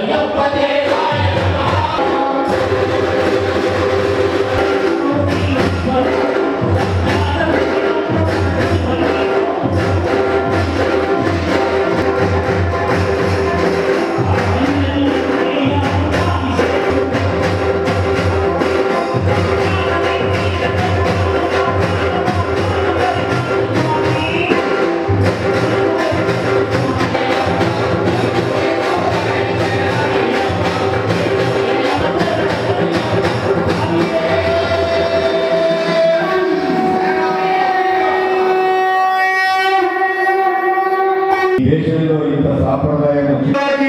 ఈ దేశంలో ఇంత సాంప్రదాయం వచ్చింది.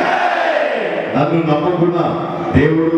నన్ను నమ్ముకున్న దేవుడు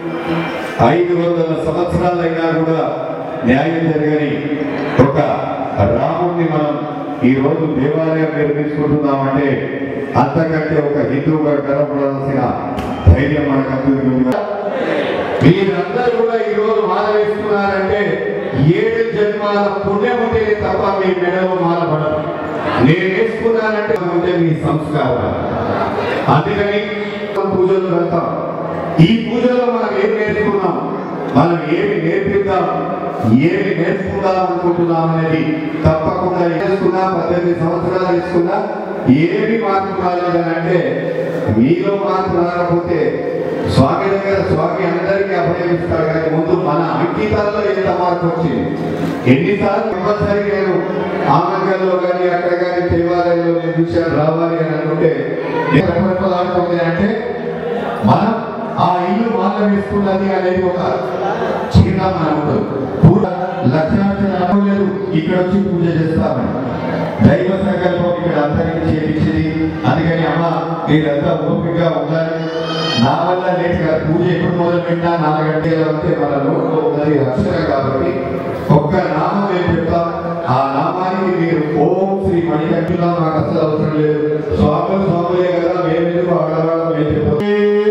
ఐదు వందల సంవత్సరాలైనా కూడా న్యాయం జరగని ఒక రాముణ్ణి మనం ఈ రోజు దేవాలయం నిర్మించుకుంటున్నామంటే అంతకంటే ఒక హిందువుగా గర్వపడాల్సిన ధైర్యం మనకు అందుతుంది మీరందరూ కూడా ఈ రోజు మాల వేస్తున్నారంటే ఏడు జన్మాల పుణ్యం ఉంటేనే తప్ప మీ మెడలో మాల పడదు నేను వేసుకున్నానంటే ఉంటే మీ సంస్కారం అందుకని పూజలు వెళ్తాం ఈ పూజలో మనం ఏం నేర్చుకున్నాం మనం ఏమి నేర్పిద్దాం ఏమి నేర్చుకుందాం అనుకుంటున్నాం అనేది తప్పకుండా వేసుకున్నా పద్దెనిమిది సంవత్సరాలు వేసుకున్నా ఏమి మార్పు రాలేదనంటే మీలో మార్పు రాకపోతే స్వామి దగ్గర స్వామి అందరికీ అభయం ఇస్తాడు కానీ ముందు మన అంకితాల్లో ఎంత మార్పు వచ్చింది ఎన్నిసార్లు కంపల్సరీ నేను ఆనందంలో కానీ అక్కడ కానీ దేవాలయంలో నేను చూశాను రావాలి అని అనుకుంటే ఆడుతుంది అంటే మనం ఆ ఇల్లు మాల వేసుకున్నది అనేది ఒక చిరునామా ఉంటుంది పూర్వ లక్షణార్థం అనుకోలేదు ఇక్కడ వచ్చి పూజ చేస్తామని దైవ సంకల్పం ఇక్కడ అందరికీ చేయించింది అందుకని అమ్మ మీరంతా ఓపికగా ఉండాలి నా వల్ల లేట్ కాదు పూజ ఎప్పుడు మొదలు పెట్టినా నాలుగు గంటల వస్తే మన నోట్లో ఉన్నది అక్షర కాబట్టి ఒక్క నామం మేము చెప్తాం ఆ నామానికి మీరు ఓం శ్రీ మణికంఠులా మాకు అసలు అవసరం లేదు స్వాములు స్వాములే కదా మేమెందుకు ఆడవాళ్ళం మేము చెప్తాం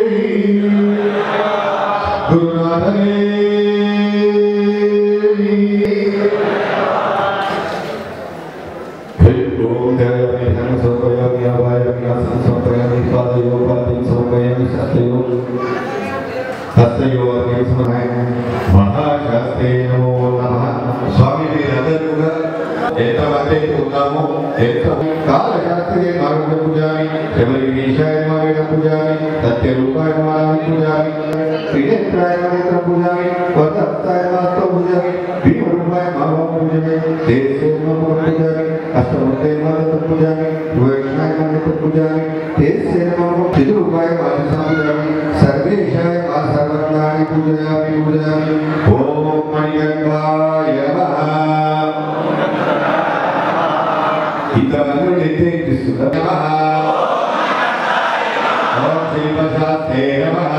గురునాథనే ఓం దేవాయ ధన సౌకర్యామి అభాయ వినాశం సౌకర్యామి పాదయోపాధిం సౌకర్యామి సత్యయో సత్యయో అర్ఘ్యసమయ మహాశాస్త్రే నమో నమః స్వామి మీరందరూ కూడా ఎంతమంది అయితే ఉన్నామో ఎంత కాలశాస్త్రే మారుణ పూజామి శబరి ఈశాయ మావేణ పూజామి సత్య రూపాయ మానవ పూజామి త్రినేత్రాయ మానేత్ర పూజామి వరదత్తాయ మాస్తో పూజామి భీమ రూపాయ మానవ పూజామి దేశే మానవ పూజామి అష్టమూర్తే మానవ పూజామి వైష్ణాయ మానవ పూజామి దేశే మానవ చిదు రూపాయ మానవ పూజామి సర్వేశాయ మా సర్వజ్ఞాని పూజామి పూజామి ఓం మణిగంగాయ నమః ఇంతమంది ఎత్తే ఇస్తున్నా ఓం శ్రీమశాస్త్రే నమః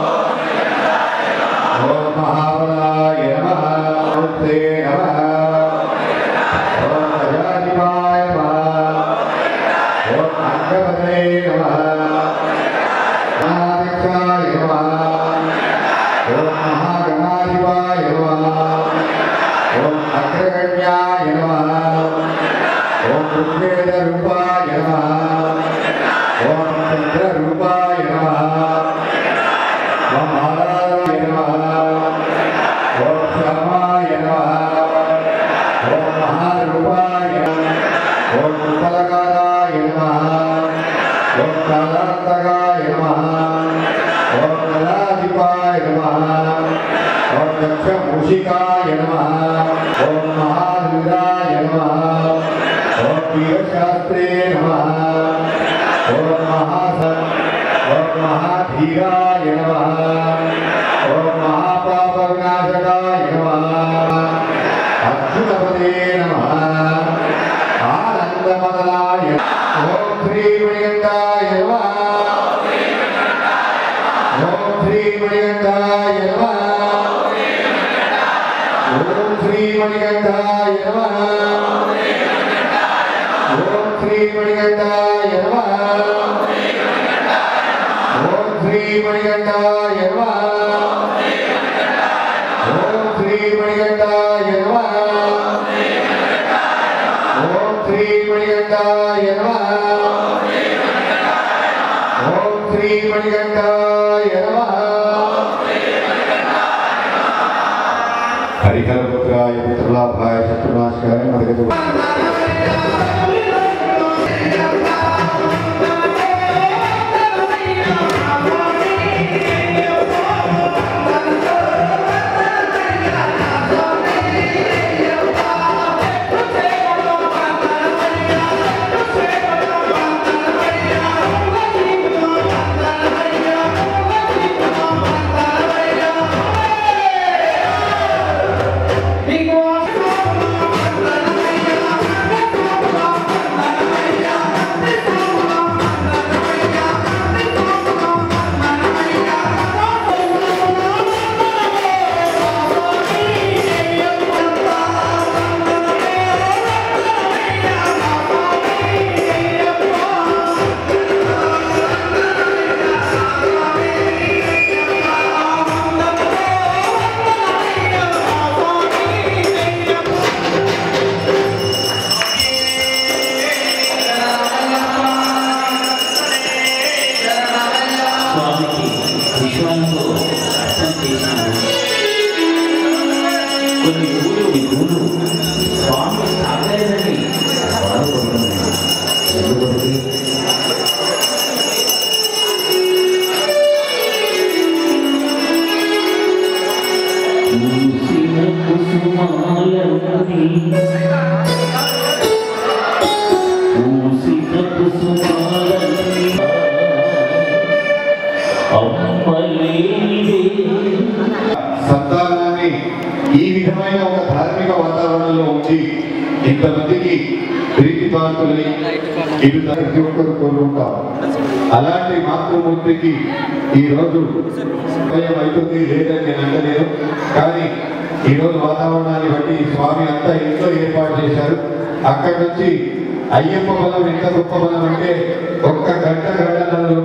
ఓం మహాబలాయ నమః ఓం శ్రీ నమః ఓం గజాధిపాయ నమః ఓం అంగపతే నమః మహాదక్షాయ నమః ఓం మహాగణాధిపాయ నమః ఓం అగ్రగణ్యాయ నమః ఓం ఋగ్వేద రూపాయ నమః ఓం చంద్ర రూపాయ నమః ఓం ఆరాయ నమః ఓం శ్యామాయ నమః ఓం మహారూపాయ నమః ఓం ఉపలకారాయ నమః ఓం కాలాంతకాయ నమః ఓం కళాధిపాయ నమః ఓం దక్షమూషికాయ నమః ఓం మహారుద్రాయ నమః ఓం వీరశాస్త్రే నమః ఓం మహాస ఓం మహాధీరాయ నమః ఓం మహాపాప వినాశకాయ నమః అర్జునపదే నమః ఆనందమదనాయ ఓం శ్రీ మణికంఠాయ నమః ఓం శ్రీ మణికంఠాయ నమః ఓం శ్రీ మణికంఠాయ నమః ఓం శ్రీ మణికంఠాయ నమః ఓం శ్రీ మణికంఠాయ నమః ఓం శ్రీ మణికంఠాయ నమః ఓం శ్రీ మణికంఠాయ నమః ఓం శ్రీ మణికంఠాయ నమః హరికరపుత్రాయ పుత్రలాభాయ శత్రునాశకాయ మదగజ స్వామికి విశ్వాసంతో అర్చన చేసినాడు కొన్ని ఊరు ఈ ఊరు స్వామి సాగలేదని బాధపడుతున్నాడు ఎందుకంటే మూసిన కుసుమాలని మూసిన కుసుమాలని అమ్మలేనిదే సంతానాన్ని ఈ విధమైన ఒక ధార్మిక వాతావరణంలో ఉంచి ఇంతమందికి ప్రీతిపాత్రులై ఇటు ప్రతి ఒక్కరు కోరుకుంటాం అలాంటి మాతృమూర్తికి ఈ రోజు ఉదయం అవుతుంది లేదని నేను అంటలేదు కానీ ఈ రోజు వాతావరణాన్ని బట్టి స్వామి అంతా ఇంట్లో ఏర్పాటు చేశారు అక్కడి నుంచి అయ్యప్ప బలం ఎంత గొప్ప బలం అంటే ఒక్క గంట గంటలలో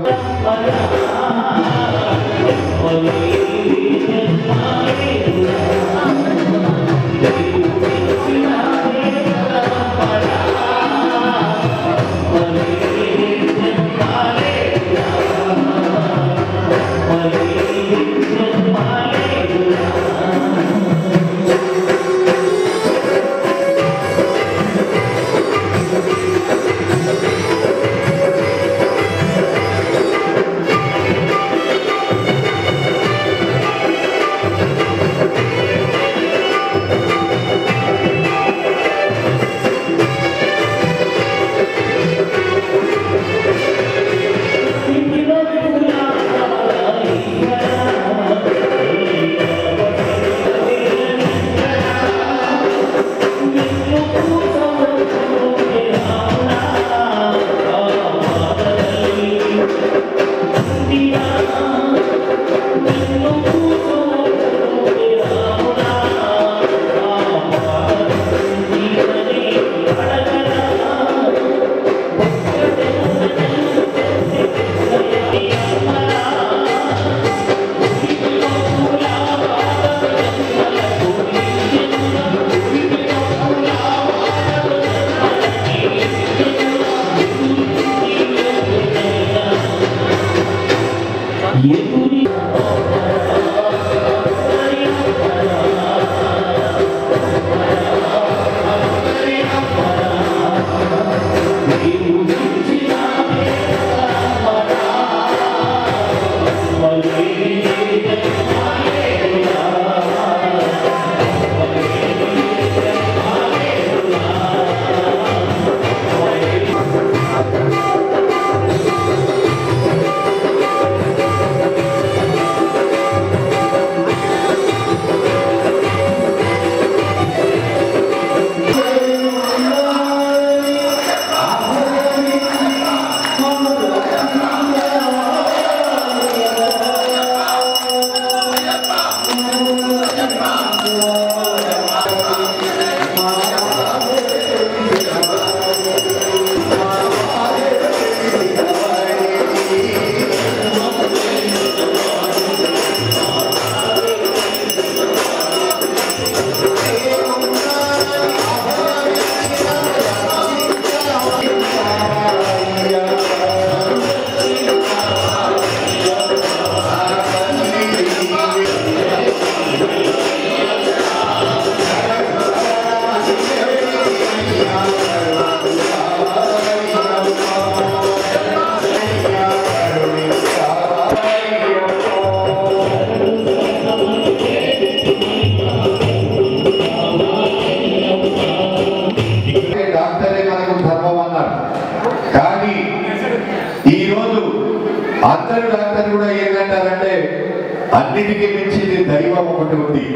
Thank డాక్టర్ కూడా ఏంటంటారంటే అన్నిటికీ మించింది దైవం ఒకటి ఉంది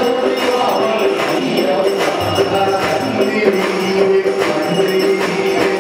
Thank you.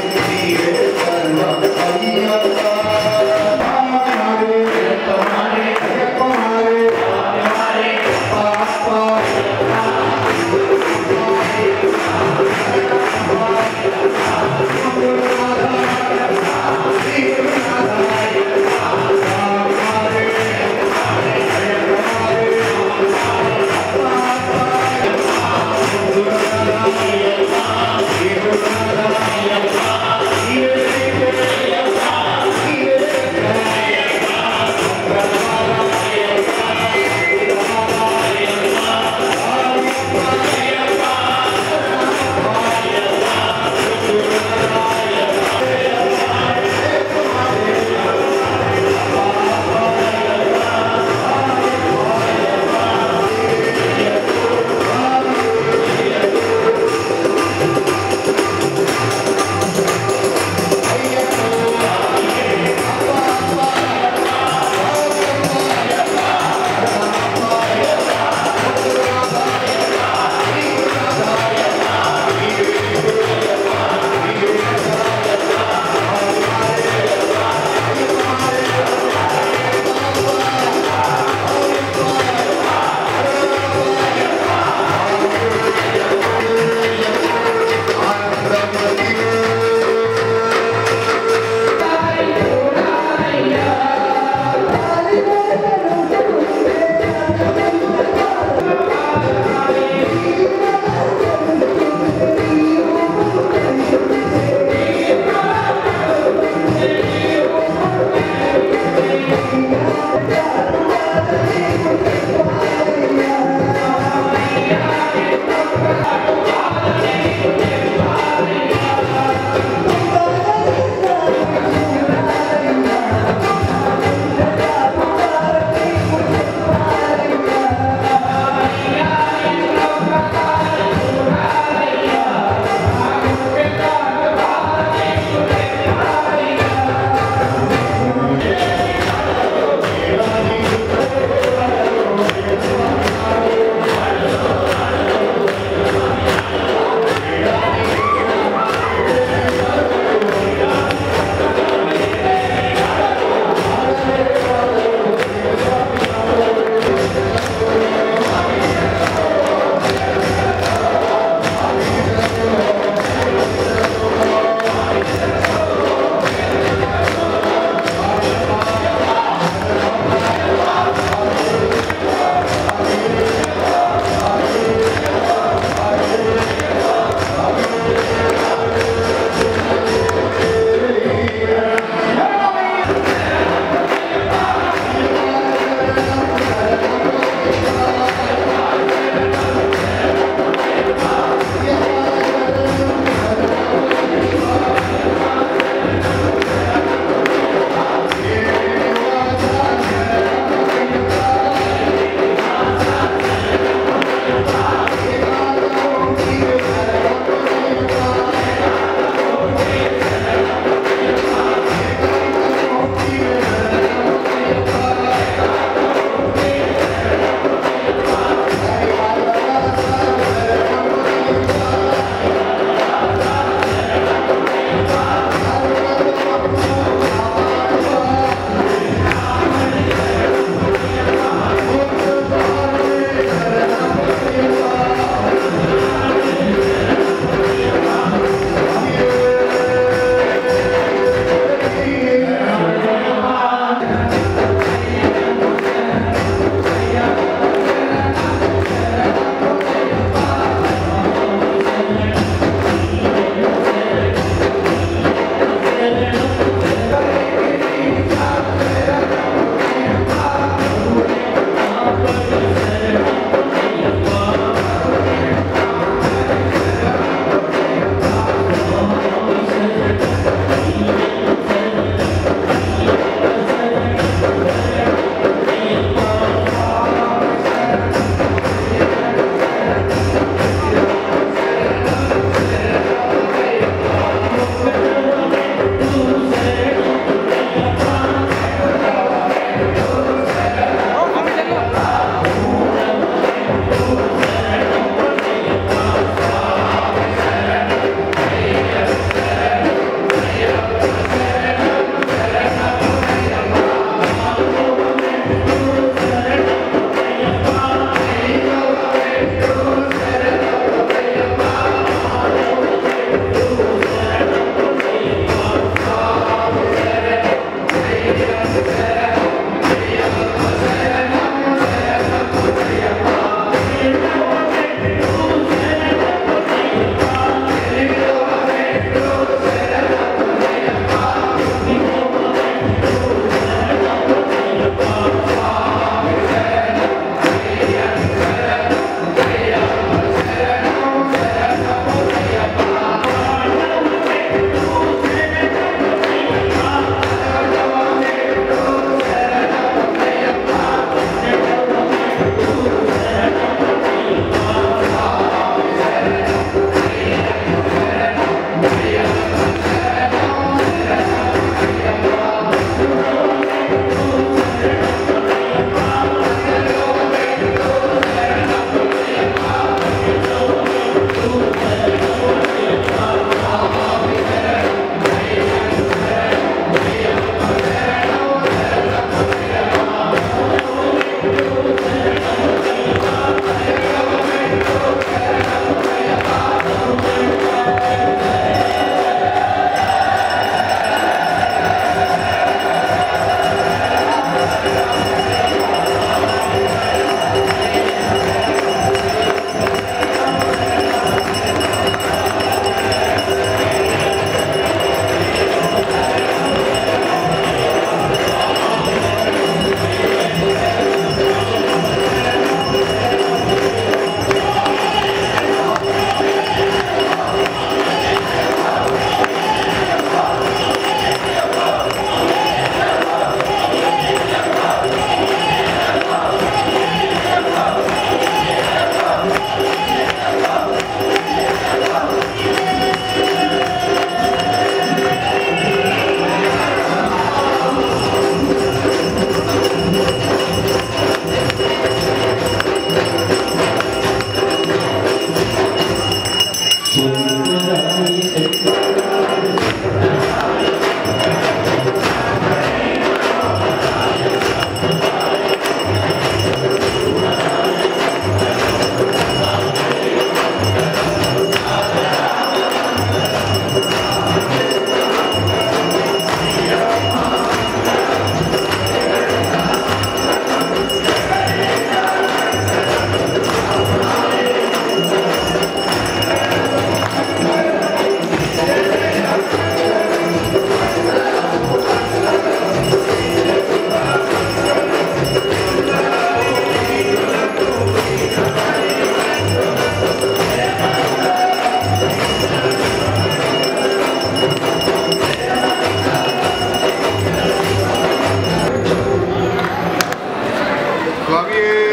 స్వామి